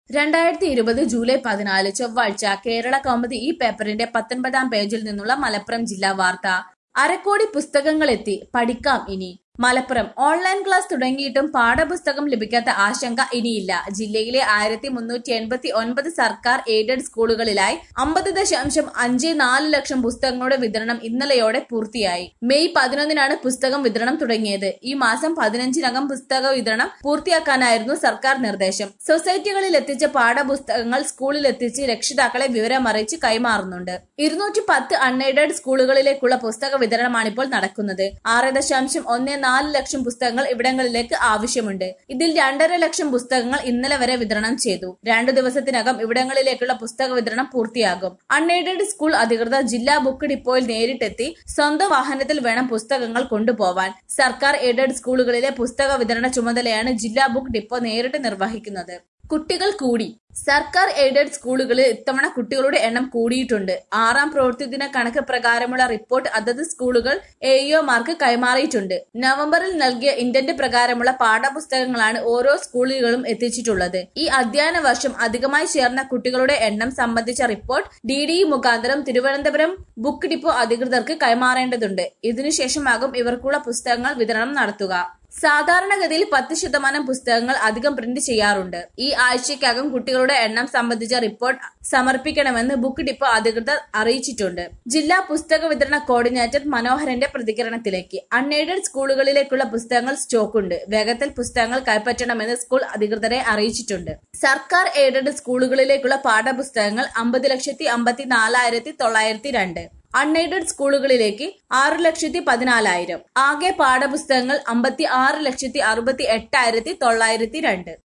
രണ്ടായിരത്തി ഇരുപത് ജൂലൈ പതിനാല് ചൊവ്വാഴ്ച കേരള കൗമുദി ഈ പേപ്പറിന്റെ പത്തൊൻപതാം പേജിൽ നിന്നുള്ള മലപ്പുറം ജില്ലാ വാർത്ത അരക്കോടി പുസ്തകങ്ങളെത്തി പഠിക്കാം ഇനി മലപ്പുറം ഓൺലൈൻ ക്ലാസ് തുടങ്ങിയിട്ടും പാഠപുസ്തകം ലഭിക്കാത്ത ആശങ്ക ഇനിയില്ല ജില്ലയിലെ ആയിരത്തി മുന്നൂറ്റി എൺപത്തി ഒൻപത് സർക്കാർ എയ്ഡഡ് സ്കൂളുകളിലായി അമ്പത് ദശാംശം അഞ്ച് നാല് ലക്ഷം പുസ്തകങ്ങളുടെ വിതരണം ഇന്നലെയോടെ പൂർത്തിയായി മെയ് പതിനൊന്നിനാണ് പുസ്തകം വിതരണം തുടങ്ങിയത് ഈ മാസം പതിനഞ്ചിനകം പുസ്തക വിതരണം പൂർത്തിയാക്കാനായിരുന്നു സർക്കാർ നിർദ്ദേശം സൊസൈറ്റികളിൽ എത്തിച്ച പാഠപുസ്തകങ്ങൾ സ്കൂളിൽ എത്തിച്ച് രക്ഷിതാക്കളെ വിവരമറിയിച്ച് കൈമാറുന്നുണ്ട് ഇരുന്നൂറ്റി പത്ത് അൺഎയ്ഡഡ് സ്കൂളുകളിലേക്കുള്ള പുസ്തക വിതരണമാണിപ്പോൾ നടക്കുന്നത് ആറ് ദശാംശം ഒന്ന് നാല് ലക്ഷം പുസ്തകങ്ങൾ ഇവിടങ്ങളിലേക്ക് ആവശ്യമുണ്ട് ഇതിൽ രണ്ടര ലക്ഷം പുസ്തകങ്ങൾ ഇന്നലെ വരെ വിതരണം ചെയ്തു രണ്ടു ദിവസത്തിനകം ഇവിടങ്ങളിലേക്കുള്ള പുസ്തക വിതരണം പൂർത്തിയാകും അൺഎയ്ഡഡ് സ്കൂൾ അധികൃതർ ജില്ലാ ബുക്ക് ഡിപ്പോയിൽ നേരിട്ടെത്തി സ്വന്തം വാഹനത്തിൽ വേണം പുസ്തകങ്ങൾ കൊണ്ടുപോവാൻ സർക്കാർ എയ്ഡഡ് സ്കൂളുകളിലെ പുസ്തക വിതരണ ചുമതലയാണ് ജില്ലാ ബുക്ക് ഡിപ്പോ നേരിട്ട് നിർവഹിക്കുന്നത് കുട്ടികൾ കൂടി സർക്കാർ എയ്ഡഡ് സ്കൂളുകളിൽ ഇത്തവണ കുട്ടികളുടെ എണ്ണം കൂടിയിട്ടുണ്ട് ആറാം പ്രവൃത്തിദിന കണക്ക് പ്രകാരമുള്ള റിപ്പോർട്ട് അതത് സ്കൂളുകൾ എഇഒമാർക്ക് കൈമാറിയിട്ടുണ്ട് നവംബറിൽ നൽകിയ ഇന്റന്റ് പ്രകാരമുള്ള പാഠപുസ്തകങ്ങളാണ് ഓരോ സ്കൂളുകളും എത്തിച്ചിട്ടുള്ളത് ഈ അധ്യയന വർഷം അധികമായി ചേർന്ന കുട്ടികളുടെ എണ്ണം സംബന്ധിച്ച റിപ്പോർട്ട് ഡി ഡി മുഖാന്തരം തിരുവനന്തപുരം ബുക്ക് ഡിപ്പോ അധികൃതർക്ക് കൈമാറേണ്ടതുണ്ട് ഇതിനുശേഷമാകും ഇവർക്കുള്ള പുസ്തകങ്ങൾ വിതരണം നടത്തുക സാധാരണഗതിയിൽ പത്ത് ശതമാനം പുസ്തകങ്ങൾ അധികം പ്രിന്റ് ചെയ്യാറുണ്ട് ഈ ആഴ്ചയ്ക്കകം കുട്ടികളുടെ എണ്ണം സംബന്ധിച്ച റിപ്പോർട്ട് സമർപ്പിക്കണമെന്ന് ബുക്ക് ഡിപ്പോ അധികൃതർ അറിയിച്ചിട്ടുണ്ട് ജില്ലാ പുസ്തക വിതരണ കോർഡിനേറ്റർ മനോഹരന്റെ പ്രതികരണത്തിലേക്ക് അൺഎയ്ഡഡ് സ്കൂളുകളിലേക്കുള്ള പുസ്തകങ്ങൾ സ്റ്റോക്കുണ്ട് വേഗത്തിൽ പുസ്തകങ്ങൾ കൈപ്പറ്റണമെന്ന് സ്കൂൾ അധികൃതരെ അറിയിച്ചിട്ടുണ്ട് സർക്കാർ എയ്ഡഡ് സ്കൂളുകളിലേക്കുള്ള പാഠപുസ്തകങ്ങൾ അമ്പത് ലക്ഷത്തി അമ്പത്തി നാലായിരത്തി തൊള്ളായിരത്തി രണ്ട് അൺഎയ്ഡഡ് സ്കൂളുകളിലേക്ക് ആറ് ലക്ഷത്തി പതിനാലായിരം ആകെ പാഠപുസ്തകങ്ങൾ അമ്പത്തി ആറ് ലക്ഷത്തി അറുപത്തി എട്ടായിരത്തി തൊള്ളായിരത്തി രണ്ട്